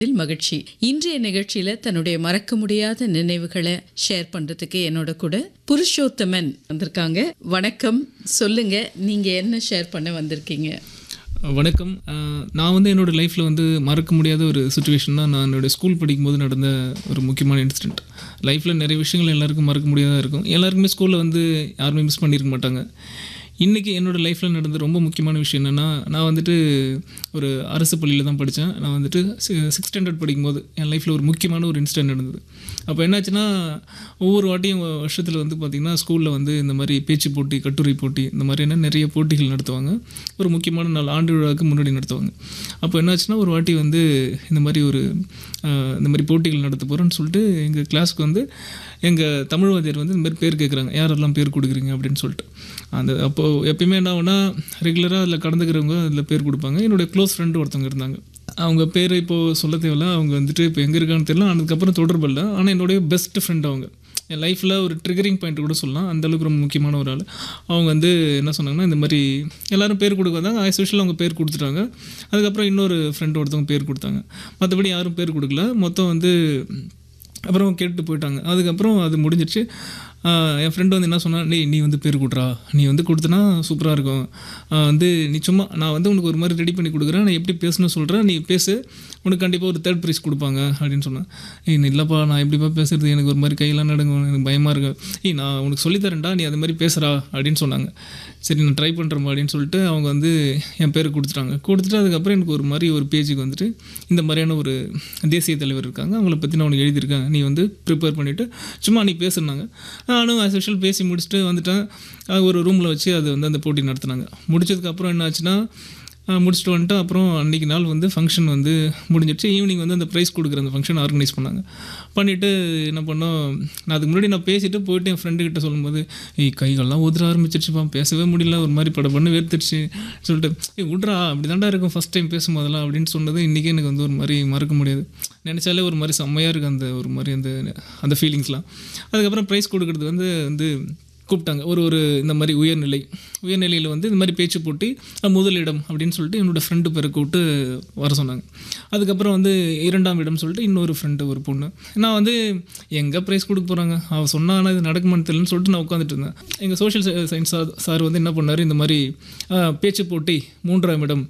இதில் மகிழ்ச்சி இன்றைய நிகழ்ச்சியில தன்னுடைய மறக்க முடியாத நினைவுகளை ஷேர் பண்றதுக்கு என்னோட கூட புருஷோத்தமன் வந்திருக்காங்க வணக்கம் சொல்லுங்க நீங்க என்ன ஷேர் பண்ண வந்திருக்கீங்க வணக்கம் அஹ், நான் வந்து என்னோடய லைஃப்பில் வந்து மறக்க முடியாத ஒரு சுச்சுவேஷன் தான் நான் என்னோடய ஸ்கூல் படிக்கும்போது நடந்த ஒரு முக்கியமான இன்சிடெண்ட் லைஃப்பில் நிறைய விஷயங்கள் எல்லாருக்கும் மறக்க முடியாதா இருக்கும் எல்லாருக்குமே ஸ்கூலில் வந்து யாருமே மிஸ் பண்ணியிருக்க மாட்டாங்க இன்றைக்கி என்னோடய லைஃப்பில் நடந்த ரொம்ப முக்கியமான விஷயம் என்னென்னா நான் வந்துட்டு ஒரு அரசு பள்ளியில் தான் படித்தேன் நான் வந்துட்டு சிக்ஸ் ஸ்டாண்டர்ட் படிக்கும்போது என் லைஃப்பில் ஒரு முக்கியமான ஒரு இன்சிடென்ட் நடந்தது அப்போ என்னாச்சுன்னா ஒவ்வொரு வாட்டியும் வருஷத்தில் வந்து பார்த்திங்கன்னா ஸ்கூலில் வந்து இந்த மாதிரி பேச்சு போட்டி கட்டுரை போட்டி இந்த மாதிரியான நிறைய போட்டிகள் நடத்துவாங்க ஒரு முக்கியமான நாள் ஆண்டு விழாவுக்கு முன்னாடி நடத்துவாங்க அப்போ என்னாச்சுன்னா ஒரு வாட்டி வந்து இந்த மாதிரி ஒரு ஆஹ், இந்த மாதிரி போட்டிகள் நடத்த போகிறோன்னு சொல்லிட்டு எங்கள் கிளாஸ்க்கு வந்து எங்கள் தமிழ் வாத்தியார் வந்து இந்த மாதிரி பேர் கேட்குறாங்க யாரெல்லாம் பேர் கொடுக்குறீங்க அப்படின்னு சொல்லிட்டு அந்த அப்போது எப்பயுமே என்ன ஆகுனா ரெகுலராக அதில் கலந்துக்கிறவங்க அதில் பேர் கொடுப்பாங்க என்னுடைய க்ளோஸ் ஃப்ரெண்டு ஒருத்தவங்க இருந்தாங்க அவங்க பேர் இப்போது சொல்ல தேவையில்ல அவங்க வந்துட்டு இப்போ எங்கே இருக்கான்னு தெரியல அதுக்கப்புறம் தொடர்பு இல்லை ஆனால் என்னுடைய பெஸ்ட் ஃப்ரெண்ட் அவங்க என் லைஃப்பில் ஒரு ட்ரிகரிங் பாயிண்ட் கூட சொல்லலாம் அந்த அளவுக்கு ரொம்ப முக்கியமான ஒரு ஆள் அவங்க வந்து என்ன சொன்னாங்கன்னா இந்த மாதிரி எல்லாரும் பேர் கொடுக்க வந்தாங்க ஆஸ் யூஷுவல் அவங்க பேர் கொடுத்துட்டாங்க அதுக்கப்புறம் இன்னொரு ஃப்ரெண்ட் ஒருத்தவங்க பேர் கொடுத்தாங்க மற்றபடி யாரும் பேர் கொடுக்கல மொத்தம் வந்து அப்புறம் கேட்டு போயிட்டாங்க அதுக்கப்புறம் அது முடிஞ்சிருச்சு ஆஹ் என் ஃப்ரெண்டு வந்து என்ன சொன்னா டேய் நீ வந்து பேர் கொடுறா நீ வந்து கொடுத்தனா சூப்பராக இருக்கும் ஆஹ் வந்து நீ சும்மா நான் வந்து உனக்கு ஒரு மாதிரி ரெடி பண்ணி கொடுக்குறேன் நான் எப்படி பேசணும்னு சொல்கிறேன் நீ பேசு உனக்கு கண்டிப்பாக ஒரு தேர்ட் ப்ரைஸ் கொடுப்பாங்க அப்படின்னு சொன்னேன் ஏய் இல்லைப்பா நான் எப்படிப்பா பேசுறது எனக்கு ஒரு மாதிரி கையெல்லாம் நடுங்கும் எனக்கு பயமாக இருக்கு ஏய் நான் உனக்கு சொல்லித்தரேன்டா நீ அது மாதிரி பேசுகிறா அப்படின்னு சொன்னாங்க சரி நான் ட்ரை பண்ணுறேன் அப்படின்னு சொல்லிட்டு அவங்க வந்து என் பேர் கொடுத்துட்டாங்க கொடுத்துட்டு அதுக்கப்புறம் எனக்கு ஒரு மாதிரி ஒரு பேஜுக்கு வந்துட்டு இந்த மாதிரியான ஒரு தேசிய தலைவர் இருக்காங்க அவங்கள பற்றி நான் உனக்கு எழுதியிருக்கேன் நீ வந்து ப்ரிப்பேர் பண்ணிவிட்டு சும்மா நீ பேசுனாங்க நானும் ஆஸ் யூஷுவல் பேசி முடிச்சுட்டு வந்துட்டேன் அது ஒரு ரூமில் வச்சு அது வந்து அந்த போட்டி நடத்துனாங்க முடிச்சதுக்கப்புறம் என்ன ஆச்சுன்னா ஆஹ் முடிச்சுட்டு வந்துட்டு அப்புறம் அன்றைக்கி நாள் வந்து ஃபங்க்ஷன் வந்து முடிஞ்சிடுச்சு ஈவினிங் வந்து அந்த ப்ரைஸ் கொடுக்குற அந்த ஃபங்க்ஷன் ஆர்கனைஸ் பண்ணாங்க பண்ணிவிட்டு என்ன பண்ணோம் நான் அதுக்கு முன்னாடி நான் பேசிட்டு போயிட்டு என் ஃப்ரெண்டு கிட்ட சொல்லும்போது ஏய் கைகள்லாம் ஊதுற ஆரம்பிச்சிருச்சுப்பா பேசவே முடியல ஒரு மாதிரி பட பண்ணு வேர்த்துருச்சு சொல்லிட்டு ஏய் விட்றா அப்படி தாண்டா இருக்கும் ஃபஸ்ட் டைம் பேசும்போதெல்லாம் அப்படின்னு சொன்னது இன்றைக்கி எனக்கு வந்து ஒரு மாதிரி மறக்க முடியாது நினச்சாலே ஒரு மாதிரி செம்மையாக இருக்குது அந்த ஒரு மாதிரி அந்த அந்த ஃபீலிங்ஸ்லாம் அதுக்கப்புறம் ப்ரைஸ் கொடுக்குறது வந்து வந்து கூப்பிட்டாங்க ஒரு ஒரு இந்த மாதிரி உயர்நிலை உயர்நிலையில் வந்து இந்த மாதிரி பேச்சு போட்டி அஹ், முதலிடம் அப்படின்னு சொல்லிட்டு என்னோடய ஃப்ரெண்டு பேரை கூப்பிட்டு வர சொன்னாங்க அதுக்கப்புறம் வந்து இரண்டாம் இடம் சொல்லிட்டு இன்னொரு ஃப்ரெண்டு ஒரு பொண்ணு நான் வந்து எங்கே ப்ரைஸ் கொடுக்க போகிறாங்க அவள் சொன்னா ஆனால் இது நடக்குமான்னு தெரியலன்னு சொல்லிட்டு நான் உட்காந்துட்டு இருந்தேன் எங்கள் சோஷியல் சயின்ஸ் சார் வந்து என்ன பண்ணார் இந்த மாதிரி அஹ், பேச்சு போட்டி மூன்றாம் இடம்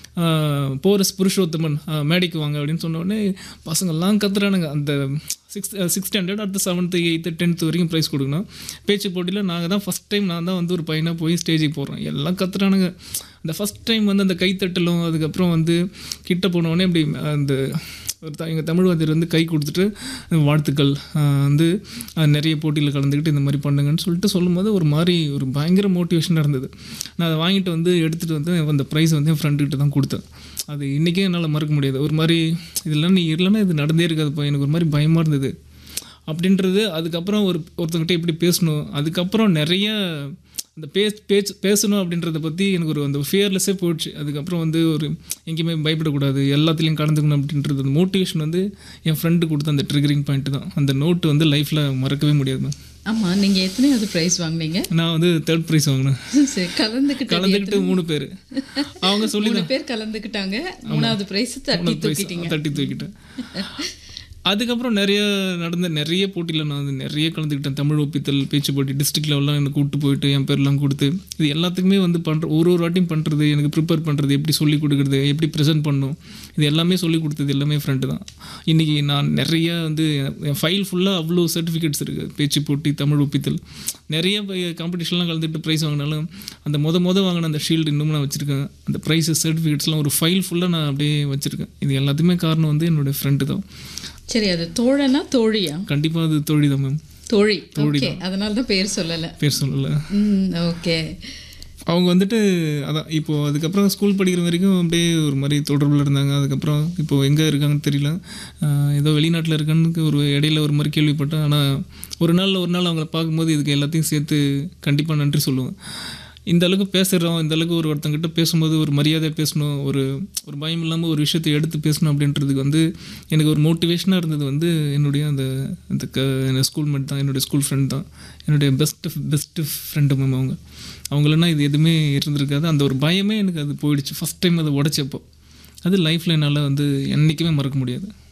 போரஸ் புருஷோத்தமன் ஆஹ் மேடைக்கு வாங்க அப்படின்னு சொன்ன உடனே பசங்கள்லாம் கத்துறானுங்க அந்த சிக்ஸ் சிக்ஸ் ஸ்டாண்டர்ட் அடுத்த செவன்த்து எயித்து டென்த்து வரைக்கும் ப்ரைஸ் கொடுக்கணும் பேச்சு போட்டியில் நாங்கள் தான் ஃபஸ்ட் டைம் நான் தான் வந்து ஒரு பையனாக போய் ஸ்டேஜுக்கு போடுறோம் எல்லாம் கத்துறானுங்க அந்த ஃபஸ்ட் டைம் வந்து அந்த கைத்தட்டலும் அதுக்கப்புறம் வந்து கிட்ட போன உடனே அப்படி அந்த ஒரு த எங்கள் தமிழ் வாத்தியர் வந்து கை கொடுத்துட்டு வாழ்த்துக்கள் ஆஹ் வந்து ஆஹ் நிறைய போட்டியில் கலந்துக்கிட்டு இந்த மாதிரி பண்ணுங்கன்னு சொல்லிட்டு சொல்லும்போது ஒரு மாதிரி ஒரு பயங்கர மோட்டிவேஷனாக இருந்தது நான் அதை வாங்கிட்டு வந்து எடுத்துகிட்டு வந்து அந்த ப்ரைஸ் வந்து என் ஃப்ரெண்டுக்கிட்ட தான் கொடுத்தேன் அது இன்றைக்கே என்னால் மறக்க முடியாது ஒரு மாதிரி இதெல்லாம் நீ இல்லைன்னா இது நடந்தே இருக்காதுப்பா எனக்கு ஒரு மாதிரி பயமாக இருந்தது அப்படின்றது அதுக்கப்புறம் ஒரு ஒருத்தங்கிட்ட எப்படி பேசணும் அதுக்கப்புறம் நிறைய அந்த பேஸ் பேச்சு பேசணும் அப்படின்றத பற்றி எனக்கு ஒரு அந்த ஃபியர்லெஸ்ஸே போயிடுச்சு அதுக்கப்புறம் வந்து ஒரு எங்கேயுமே பயப்படக்கூடாது எல்லாத்துலேயும் கலந்துக்கணும் அப்படின்றது அந்த மோட்டிவேஷன் வந்து என் ஃப்ரெண்டு கொடுத்த அந்த ட்ரிகரிங் பாயிண்ட் தான் அந்த நோட்டு வந்து லைஃப்பில் மறக்கவே முடியாது மேம் ஆமா நீங்க எத்தனையாவது ப்ரைஸ் வாங்குனீங்க நான் வந்து தேர்ட் ப்ரைஸ் வாங்கினேன் சரி கலந்துக்கிட்டு கலந்துக்கிட்டு மூணு பேர் அவங்க சொல்லி மூணு பேர் கலந்துக்கிட்டாங்க மூணாவது ப்ரைஸ் தட்டி தூக்கிட்டீங்க தட்டி தூக்கிட்டேன் அதுக்கப்புறம் நிறைய நடந்த நிறைய போட்டியில் நான் வந்து நிறைய கலந்துக்கிட்டேன் தமிழ் ஒப்பித்தல் பேச்சு போட்டி டிஸ்ட்ரிக்ட் லெவல்லாம் எனக்கு கூப்பிட்டு போயிட்டு என் பேர்லாம் கொடுத்து இது எல்லாத்துக்குமே வந்து பண்ணுற ஒரு ஒரு வாட்டியும் பண்ணுறது எனக்கு ப்ரிப்பேர் பண்ணுறது எப்படி சொல்லி கொடுக்குறது எப்படி ப்ரெசென்ட் பண்ணணும் இது எல்லாமே சொல்லி கொடுத்தது எல்லாமே ஃப்ரெண்டு தான் இன்றைக்கி நான் நிறைய வந்து என் ஃபைல் ஃபுல்லாக அவ்வளோ சர்டிஃபிகேட்ஸ் இருக்குது பேச்சு போட்டி தமிழ் ஒப்பித்தல் நிறைய காம்படிஷன்லாம் கலந்துட்டு ப்ரைஸ் வாங்கினாலும் அந்த மொத மொத வாங்கின அந்த ஷீல்டு இன்னும் நான் வச்சுருக்கேன் அந்த ப்ரைஸஸ் சர்டிஃபிகேட்ஸ்லாம் ஒரு ஃபைல் ஃபுல்லாக நான் அப்படியே வச்சுருக்கேன் இது எல்லாத்துக்குமே காரணம் வந்து என்னோடய ஃப்ரெண்டு தான் சரி அது தோழனா தோழியா கண்டிப்பாக அது தோழி தான் மேம் தோழி ஓகே அதனால தான் பேர் சொல்லல பேர் சொல்லலை ம் ஓகே அவங்க வந்துட்டு அதான் இப்போது அதுக்கப்புறம் ஸ்கூல் படிக்கிற வரைக்கும் அப்படியே ஒரு மாதிரி தொடர்பில் இருந்தாங்க அதுக்கப்புறம் இப்போது எங்கே இருக்காங்கன்னு தெரியல ஆஹ் ஏதோ வெளிநாட்டில் இருக்கான்னு ஒரு இடையில ஒரு மாதிரி கேள்விப்பட்டேன் ஆனால் ஒரு நாள் ஒரு நாள் அவங்கள பார்க்கும்போது இதுக்கு எல்லாத்தையும் சேர்த்து கண்டிப்பாக நன்றி சொல்லுவேன் இந்த அளவுக்கு பேசுகிறோம் இந்த அளவுக்கு ஒரு ஒருத்தங்கிட்ட பேசும்போது ஒரு மரியாதையாக பேசணும் ஒரு ஒரு பயம் இல்லாமல் ஒரு விஷயத்தை எடுத்து பேசணும் அப்படின்றதுக்கு வந்து எனக்கு ஒரு மோட்டிவேஷனாக இருந்தது வந்து என்னுடைய அந்த அந்த க ஸ்கூல் மேட் தான் என்னுடைய ஸ்கூல் ஃப்ரெண்ட் தான் என்னுடைய பெஸ்ட் பெஸ்ட்டு ஃப்ரெண்டு மேம் அவங்க அவங்களனா இது எதுவுமே இருந்திருக்காது அந்த ஒரு பயமே எனக்கு அது போயிடுச்சு ஃபஸ்ட் டைம் அதை உடைச்சப்போ அது லைஃப்பில் என்னால் வந்து என்றைக்குமே மறக்க முடியாது